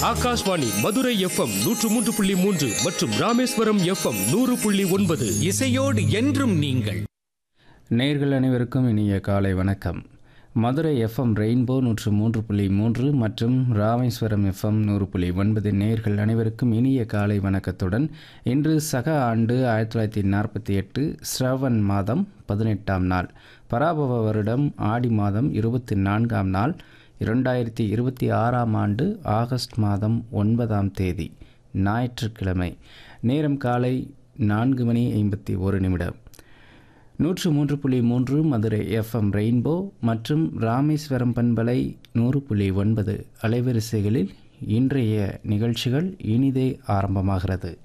Akashvani Madurai FM நூற்று மூன்று புள்ளி மூன்று மற்றும் ராமேஸ்வரம் எஃப்எம் நூறு புள்ளி ஒன்பது இசையோடு என்றும் நீங்கள் நேர்கள் அனைவருக்கும் இனிய காலை வணக்கம் மதுரை எஃப்எம் ரெயின்போ நூற்று மூன்று புள்ளி மூன்று மற்றும் ராமேஸ்வரம் எஃப்எம் நூறு புள்ளி ஒன்பது நேர்கள் அனைவருக்கும் இனிய காலை வணக்கத்துடன் இன்று சக ஆண்டு ஆயிரத்தி தொள்ளாயிரத்தி நாற்பத்தி எட்டு ஸ்ரவன் மாதம் பதினெட்டாம் நாள் பராபவ வருடம் ஆடி மாதம் இருபத்தி நான்காம் நாள் இரண்டாயிரத்தி இருபத்தி ஆறாம் ஆண்டு ஆகஸ்ட் மாதம் ஒன்பதாம் தேதி ஞாயிற்றுக்கிழமை நேரம் காலை நான்கு மணி ஐம்பத்தி ஒரு நிமிடம் நூற்று மூன்று புள்ளி மூன்று மதுரை எஃப்எம் ரெயின்போ மற்றும் ராமேஸ்வரம் பண்பலை நூறு புள்ளி ஒன்பது அலைவரிசைகளில் இன்றைய நிகழ்ச்சிகள் இனிதே ஆரம்பமாகிறது